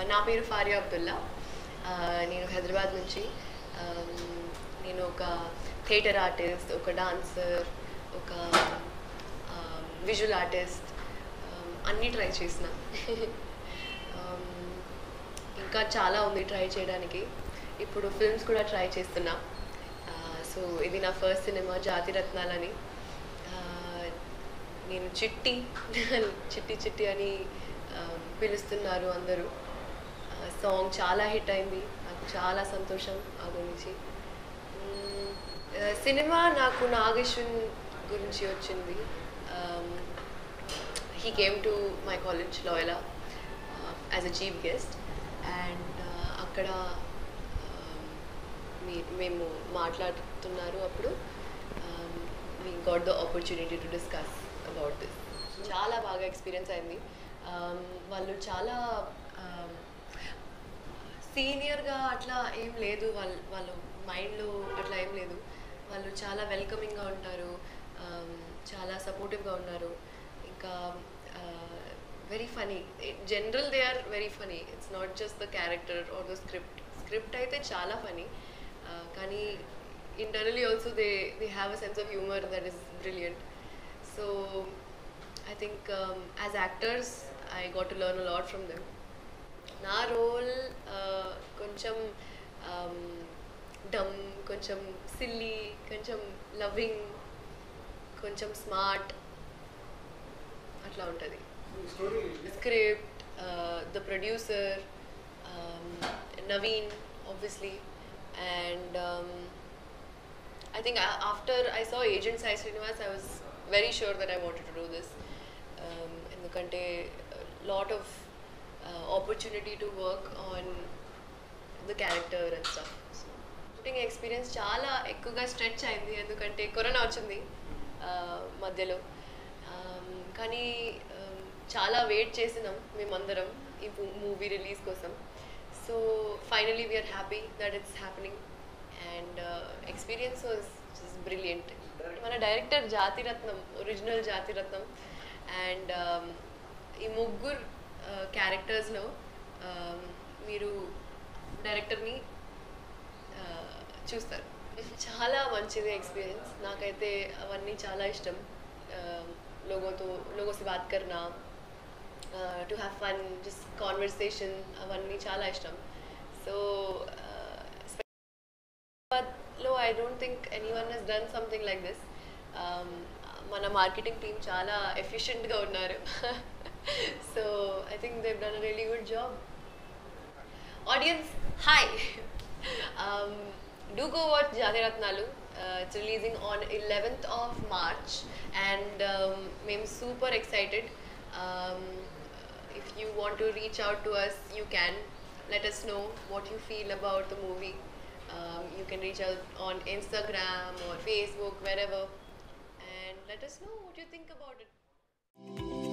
నా పేరు ఫారియా అబ్దుల్లా ఆ, నేను హైదరాబాద్ నుంచి ఆమ్, నేను ఒక థియేటర్ ఆర్టిస్ట్ ఒక డాన్సర్ ఒక విజువల్ ఆర్టిస్ట్ అన్నీ ట్రై చేసిన ఆమ్, ఇంకా చాలా ఉంది ట్రై చేయడానికి ఇప్పుడు ఫిల్మ్స్ కూడా ట్రై చేస్తున్నా సో ఇది నా ఫస్ట్ సినిమా జాతి రత్నాలని ఆ, నేను చిట్టి చిట్టి చిట్టి అని ఆ, పిలుస్తున్నారు అందరూ సాంగ్ చాలా హిట్ అయింది నాకు చాలా సంతోషం ఆ గురించి మ్మ్, ఆ, సినిమా నాకు నాగేశ్వన్ గురించి వచ్చింది he came to my college Loyola as a chief guest and అక్కడ um, మీ మేము మాట్లాడుతున్నారు అప్పుడు we got the opportunity to discuss about this చాలా బాగా ఎక్స్పీరియన్స్ అయింది Um, వాళ్ళు చాలా సీనియర్గా అట్లా ఏం లేదు వాళ్ళ వాళ్ళ మైండ్లో అట్లా ఏం లేదు వాళ్ళు చాలా వెల్కమింగ్గా ఉంటారు um, చాలా సపోర్టివ్గా ఉన్నారు ఇంకా very funny general they are very funny it's not just the character or the script script అయితే చాలా ఫనీ కానీ internally also they they have a sense of humour that is brilliant so I think as actors I got to learn a lot from them నా role కొంచెం dumb కొంచెం silly కొంచెం loving కొంచెం smart అట్లా ఉంటుంది story script, uh, the producer, um, Naveen, obviously, and um, I think a- after I saw Agent Sai Srinivas, I was very sure that I wanted to do this. Um, ఎందుకంటే lot of uh, opportunity to work on the character and stuff. Shooting experience చాలా ఎక్కువగా stretch అయింది ఎందుకంటే corona వచ్చింది uh, మధ్యలో Um, కానీ um, చాలా wait చేసినాం మేమందరం ఈ మూవీ రిలీజ్ కోసం so finally we are happy that it's happening and experience was brilliant మన డైరెక్టర్ జాతిరత్నం ఒరిజినల్ జాతిరత్నం అండ్ ఈ ముగ్గురు క్యారెక్టర్స్లో మీరు డైరెక్టర్ని ఆ, చూస్తారు చాలా మంచిది ఎక్స్పీరియన్స్ నాకైతే అవన్నీ చాలా ఇష్టం లోగోతో లోగో से बात करना to have fun just conversation అవన్నీ చాలా ఇష్టం సో లో I don't think anyone he's done something like this మన మార్కెటింగ్ టీమ్ చాలా ఎఫిషియెంట్గా ఉన్నారు so I think they've done a really good job audience hi um, do go watch jatiratnalu uh, it's releasing on 11th of march and um, i'm super excited um, if you want to reach out to us you can let us know what you feel about the movie um, you can reach out on instagram or facebook wherever and let us know what you think about it